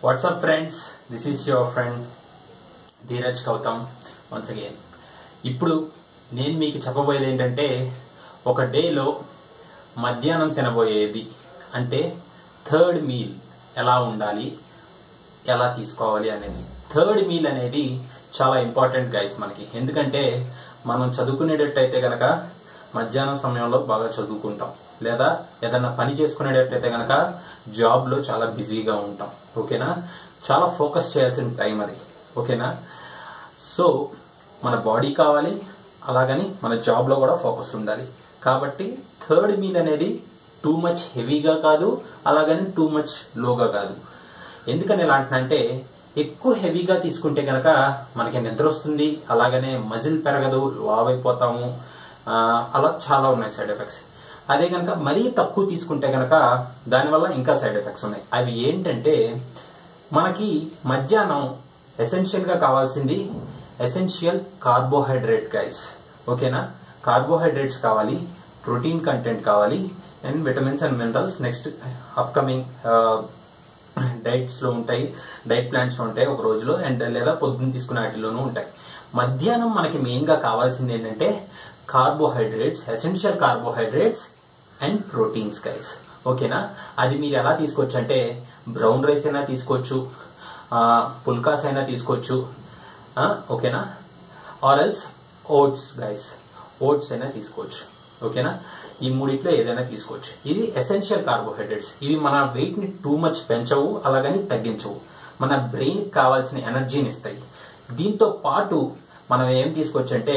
WhatsApp friends this is your friend Dheeraj Gautam once again ఇప్పుడు నేను మీకు చెప్పబోయేది ఏంటంటే ఒక డేలో మధ్యాహ్నం తినబోయేది అంటే థర్డ్ మీల్ ఎలా ఉండాలి ఎలా తీసుకోవాలి అనేది థర్డ్ మీల్ అనేది చాలా ఇంపార్టెంట్ గైస్ మనకి ఎందుకంటే మనం చదువుకునేటట్టయితే గనక మధ్యాహ్నం సమయంలో బాగా చదువుకుంటాం లేదా ఏదన్నా పని చేసుకునేటట్టయితే గనక జాబ్లో చాలా బిజీగా ఉంటాం ఓకేనా చాలా ఫోకస్ చేయాల్సిన టైం అది ఓకేనా సో మన బాడీ కావాలి అలాగని మన జాబ్లో కూడా ఫోకస్ ఉండాలి కాబట్టి థర్డ్ మీల్ అనేది టూ మచ్ హెవీగా కాదు అలాగని టూ మచ్ లోగా కాదు ఎందుకని ఎలా అంటున్నంటే ఎక్కువ హెవీగా తీసుకుంటే కనుక మనకి నిద్ర వస్తుంది అలాగనే మజిల్ పెరగదు లావ్ అయిపోతాము ఆ, అలా చాలా ఉన్నాయి సైడ్ ఎఫెక్ట్స్ అదే కనుక మరీ తక్కువ తీసుకుంటే కనుక దానివల్ల ఇంకా సైడ్ ఎఫెక్ట్స్ ఉన్నాయి అవి ఏంటంటే మనకి మధ్యాహ్నం ఎసెన్షియల్ గా కావాల్సింది ఎసెన్షియల్ కార్బోహైడ్రేట్ గైస్ ఓకేనా కార్బోహైడ్రేట్స్ కావాలి ప్రోటీన్ కంటెంట్ కావాలి and vitamins and minerals next upcoming diets లో ఉంటాయి డైట్ ప్లాన్స్ లో ఉంటాయి ఒక రోజులో అండ్ లేదా పొద్దున్న తీసుకునే వాటిలోనూ ఉంటాయి మధ్యాహ్నం మనకి మెయిన్ గా కావాల్సింది ఏంటంటే carbohydrates essential carbohydrates and proteins guys ఓకేనా అది మీరు ఎలా తీసుకోవచ్చు అంటే బ్రౌన్ రైస్ అయినా తీసుకోవచ్చు ఆ, పుల్కాస్ అయినా తీసుకోవచ్చు ఆ, ఓకేనా ఆరల్స్ ఓట్స్ గైస్ ఓట్స్ అయినా తీసుకోవచ్చు ఓకేనా ఈ మూడిట్లో ఏదైనా తీసుకోవచ్చు ఇది ఎసెన్షియల్ కార్బోహైడ్రేట్స్ ఇవి మన వెయిట్ ని టూ మచ్ పెంచవు అలాగని తగ్గించవు మన బ్రెయిన్ కావాల్సిన ఎనర్జీని ఇస్తాయి దీంతో పాటు మనం ఏం తీసుకోవచ్చు అంటే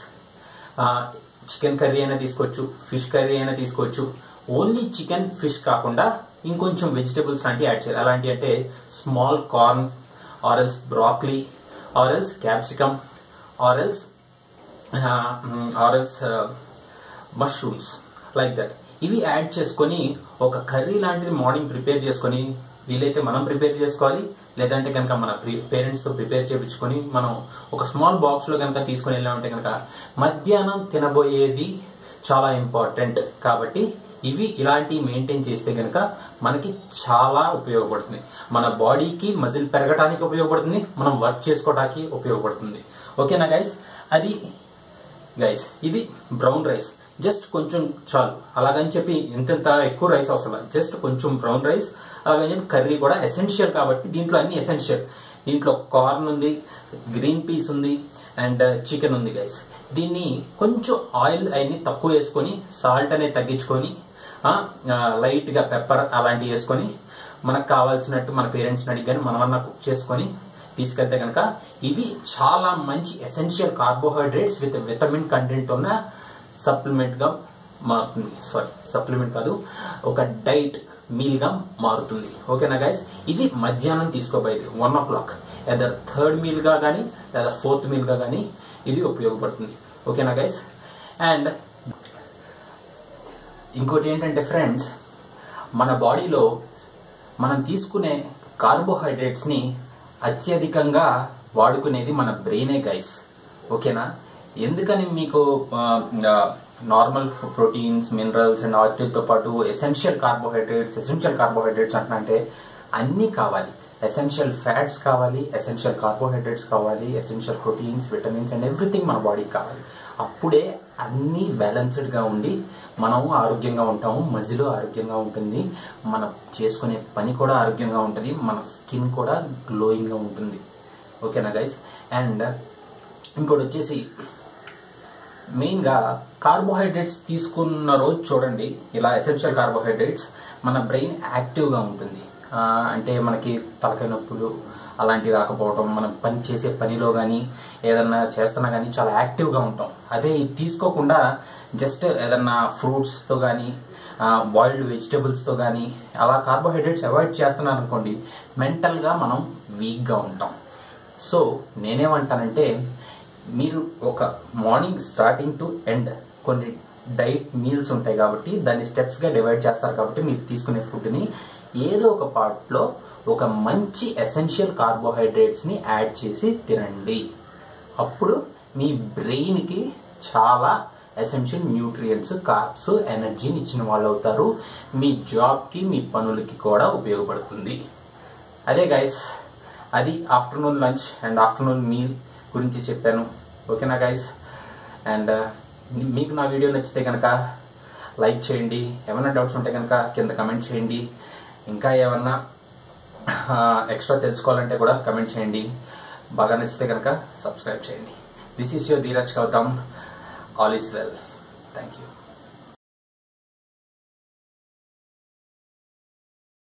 చికెన్ కర్రీ అయినా తీసుకోవచ్చు ఫిష్ కర్రీ అయినా తీసుకోవచ్చు ఓన్లీ చికెన్ ఫిష్ కాకుండా ఇంకొంచెం వెజిటబుల్స్ లాంటివి యాడ్ చేయాలి అలాంటి అంటే స్మాల్ కార్న్ ఆరెల్స్ బ్రాక్లీ ఆరెల్స్ క్యాప్సికమ్ ఆరెల్స్ ఆరెల్స్ మష్రూమ్స్ లైక్ దట్ ఇవి యాడ్ చేసుకొని ఒక కర్రీ లాంటిది మార్నింగ్ ప్రిపేర్ చేసుకొని వీలైతే మనం ప్రిపేర్ చేసుకోవాలి లేదంటే కనుక మన పేరెంట్స్ తో ప్రిపేర్ చేయించుకొని మనం ఒక స్మాల్ బాక్స్ లో కనుక తీసుకొని వెళ్ళామంటే కనుక మధ్యాహ్నం తినబోయేది చాలా ఇంపార్టెంట్ కాబట్టి ఇవి ఇలాంటివి మెయింటైన్ చేస్తే కనుక మనకి చాలా ఉపయోగపడుతుంది మన బాడీకి మజిల్ పెరగడానికి ఉపయోగపడుతుంది మనం వర్క్ చేసుకోవడానికి ఉపయోగపడుతుంది ఓకేనా గైస్ అది గైస్ ఇది బ్రౌన్ రైస్ జస్ట్ కొంచెం చాలు అలాగని చెప్పి ఇంతెంత ఎక్కువ రైస్ అవసరం లేదు. జస్ట్ కొంచెం బ్రౌన్ రైస్ అలాగని చెప్పి కర్రీ కూడా ఎసెన్షియల్ కాబట్టి దీంట్లో అన్ని ఎసెన్షియల్ దీంట్లో కార్న్ ఉంది గ్రీన్ పీస్ ఉంది అండ్ చికెన్ ఉంది గైస్ దీన్ని కొంచెం ఆయిల్ అవన్నీ తక్కువ వేసుకొని సాల్ట్ అనేది తగ్గించుకొని లైట్ గా పెప్పర్ అలాంటివి వేసుకొని మనకు కావాల్సినట్టు మన పేరెంట్స్ అడిగి కానీ మనమన్నా కుక్ చేసుకొని తీసుకెళ్తే కనుక ఇది చాలా మంచి essential carbohydrates with vitamin content ఉన్న సప్లిమెంట్ గా మారుతుంది సారీ సప్లిమెంట్ కాదు ఒక డైట్ మీల్ గా మారుతుంది ఓకేనా గైస్ ఇది మధ్యాహ్నం తీసుకోబోయేది one o'clock either third meal గా కానీ లేదా ఫోర్త్ మీల్ గా కానీ ఇది ఉపయోగపడుతుంది ఓకేనా గైస్ అండ్ ఇంకోటి ఏంటంటే ఫ్రెండ్స్ మన బాడీలో మనం తీసుకునే కార్బోహైడ్రేట్స్ ని అత్యధికంగా వాడుకునేది మన బ్రెయినే గైస్ ఓకేనా ఎందుకని మీకు నార్మల్ ప్రోటీన్స్ మినరల్స్ అండ్ వాటితో పాటు ఎసెన్షియల్ కార్బోహైడ్రేట్స్ ఎసెన్షియల్ కార్బోహైడ్రేట్స్ అంటే అన్నీ కావాలి ఎసెన్షియల్ ఫ్యాట్స్ కావాలి ఎసెన్షియల్ కార్బోహైడ్రేట్స్ కావాలి essential proteins vitamins and everything మన బాడీకి కావాలి అప్పుడే అన్నీ బ్యాలెన్స్డ్ గా ఉండి మనము ఆరోగ్యంగా ఉంటాము మజిలో ఆరోగ్యంగా ఉంటుంది మనం చేసుకునే పని కూడా ఆరోగ్యంగా ఉంటుంది మన స్కిన్ కూడా గ్లోయింగ్ గా ఉంటుంది ఓకేనా గైస్ అండ్ ఇంకోటి వచ్చేసి మెయిన్ గా కార్బోహైడ్రేట్స్ తీసుకున్న రోజు చూడండి ఇలా ఎసెన్షియల్ కార్బోహైడ్రేట్స్ మన బ్రెయిన్ యాక్టివ్ గా ఉంటుంది ఆ, అంటే మనకి తలకాయ నొప్పులు అలాంటివి రాకపోవడం మనం పని చేసే పనిలో కానీ ఏదన్నా చేస్తున్నా కానీ చాలా యాక్టివ్ గా ఉంటాం అదే ఇది తీసుకోకుండా జస్ట్ ఏదన్నా ఫ్రూట్స్ తో కానీ బాయిల్డ్ వెజిటబుల్స్ తో కానీ అలా కార్బోహైడ్రేట్స్ అవాయిడ్ చేస్తున్నాను అనుకోండి మెంటల్ గా మనం వీక్ గా ఉంటాం సో నేనేమంటానంటే మీరు ఒక మార్నింగ్ స్టార్టింగ్ టు ఎండ్ కొన్ని డైట్ మీల్స్ ఉంటాయి కాబట్టి దాన్ని స్టెప్స్ గా డివైడ్ చేస్తారు కాబట్టి మీరు తీసుకునే ఫుడ్ ని ఏదో ఒక పార్ట్ లో ఒక మంచి ఎసెన్షియల్ కార్బోహైడ్రేట్స్ ని యాడ్ చేసి తినండి అప్పుడు మీ బ్రెయిన్ కి చాలా ఎసెన్షియల్ న్యూట్రియంట్స్ కార్బ్స్ ఎనర్జీని ఇచ్చిన వాళ్ళు అవుతారు మీ జాబ్ కి మీ పనులకి కూడా ఉపయోగపడుతుంది అదే గైస్ అది afternoon lunch and afternoon meal గురించి చెప్పాను ఓకేనా గైస్ అండ్ మీకు నా వీడియో నచ్చితే కనుక లైక్ చేయండి ఏమైనా డౌట్స్ ఉంటే కనుక కింద కమెంట్ చేయండి ఇంకా ఏమన్నా ఎక్స్ట్రా తెలుసుకోవాలంటే కూడా కమెంట్ చేయండి బాగా నచ్చితే కనుక సబ్స్క్రైబ్ చేయండి this is your Dheeraj Gautam all is well thank you